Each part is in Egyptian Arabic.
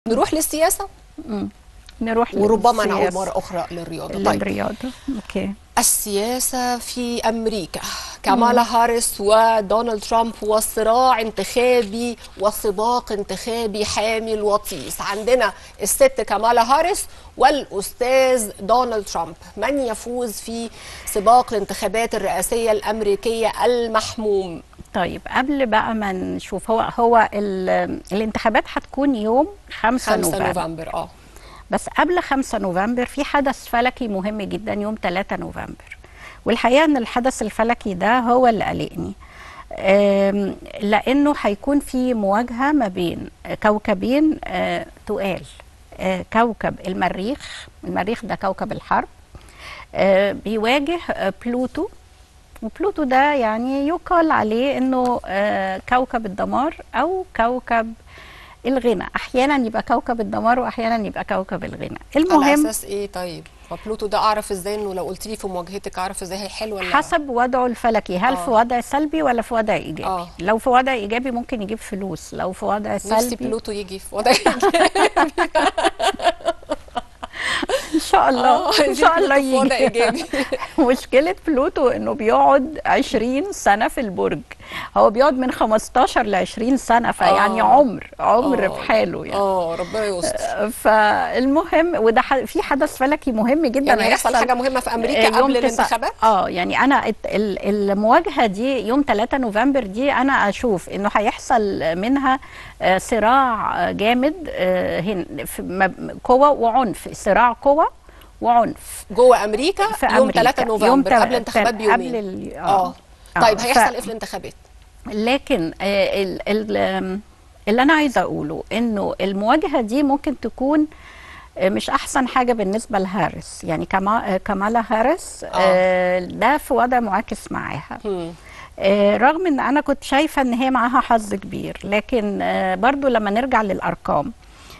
نروح للسياسة نروح وربما نعود للسياسة. مرة أخرى للرياضة طيب للرياضة اوكي السياسة في أمريكا كامالا هاريس ودونالد ترامب وصراع انتخابي وسباق انتخابي حامل وطيس عندنا الست كامالا هاريس والأستاذ دونالد ترامب من يفوز في سباق الانتخابات الرئاسية الأمريكية المحموم طيب قبل بقى ما نشوف هو هو ال- الانتخابات هتكون يوم 5 5 نوفمبر نوفمبر اه بس قبل 5 نوفمبر في حدث فلكي مهم جدا يوم 3 نوفمبر والحقيقه ان الحدث الفلكي ده هو اللي قلقني آم، لانه هيكون في مواجهه ما بين كوكبين آه، تقال آه، كوكب المريخ المريخ ده كوكب الحرب آه، بيواجه آه، بلوتو وبلوتو ده يعني يقال عليه انه آه، كوكب الدمار او كوكب الغنى احيانا يبقى كوكب الدمار واحيانا يبقى كوكب الغنى على المهم أساس إيه طيب وبلوتو ده أعرف إزاي إنه لو قلت لي في مواجهتك أعرف إزاي هيحل ولا حسب وضعه الفلكي هل آه. في وضع سلبي ولا في وضع ايجابي آه. لو في وضع ايجابي ممكن يجيب فلوس لو في وضع نفسي سلبي بلوتو يجي في وضع ان شاء الله ان شاء الله في وضع يجي إيجابي مشكله بلوتو انه بيقعد 20 سنه في البرج هو بيقعد من 15 ل 20 سنه فيعني آه. عمر عمر آه. في حاله يعني اه ربنا يستر فالمهم وده ح- في حدث فلكي مهم جدا يعني هيحصل حاجه مهمه في امريكا آه، يوم قبل تسعة- الانتخابات اه يعني انا الت- ال- المواجهه دي يوم 3 نوفمبر دي انا اشوف انه هيحصل منها آه، صراع آه، جامد آه، هن- في مب- قوه وعنف صراع قوه وعنف جوه امريكا في يوم أمريكا. 3 يوم نوفمبر تل- قبل الانتخابات تل- بيومين قبل ال- اه آه. طيب آه، هيحصل ف- ايه في الانتخابات لكن آه، ال- ال- آم، اللي انا عايزه اقوله انه المواجهه دي ممكن تكون آه، مش احسن حاجه بالنسبه لهارس يعني كما آه، كمالا هارس آه، ده في وضع معاكس معاها هم. آه، رغم ان انا كنت شايفه ان هي معاها حظ كبير لكن آه، برضو لما نرجع للارقام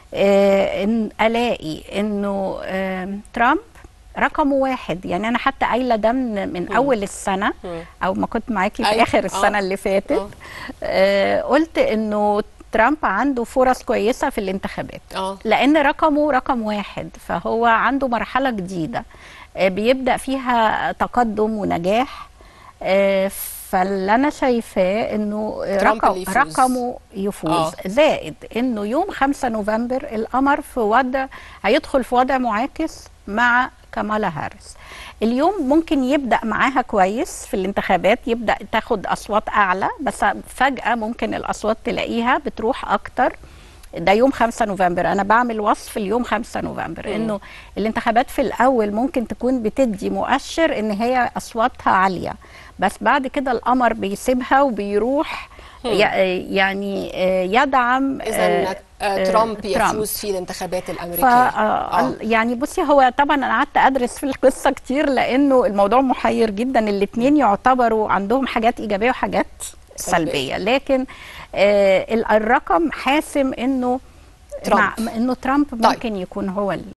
آه، إن الاقي انه آه، ترامب رقم واحد يعني انا حتى قايله ده من, من اول السنه مم. او ما كنت معاكي في أيوة. اخر السنه آه. اللي فاتت آه. آه، قلت انه ترامب عنده فرص كويسه في الانتخابات اه لان رقمه رقم واحد فهو عنده مرحله جديده آه، بيبدا فيها تقدم ونجاح آه، فاللي انا شايفاه انه ترامب رقم اللي يفوز. رقمه يفوز آه. زائد انه يوم 5 نوفمبر القمر في وضع هيدخل في وضع معاكس مع كمالا هاريس اليوم ممكن يبدا معاها كويس في الانتخابات يبدا تاخد اصوات اعلى بس فجاه ممكن الاصوات تلاقيها بتروح اكتر ده يوم 5 نوفمبر انا بعمل وصف اليوم 5 نوفمبر انه الانتخابات في الاول ممكن تكون بتدي مؤشر ان هي اصواتها عاليه بس بعد كده القمر بيسيبها وبيروح ي- يعني آه، يدعم اذا آه، آه، آه، ترامب يفوز في الانتخابات ف الامريكيه آه، آه. يعني بصي هو طبعا انا قعدت ادرس في القصه كتير لانه الموضوع محير جدا الاثنين يعتبروا عندهم حاجات ايجابيه وحاجات سلبية. سلبيه لكن آه ال- الرقم حاسم انه ترامب. مع انه ترامب طيب. ممكن يكون هو ال-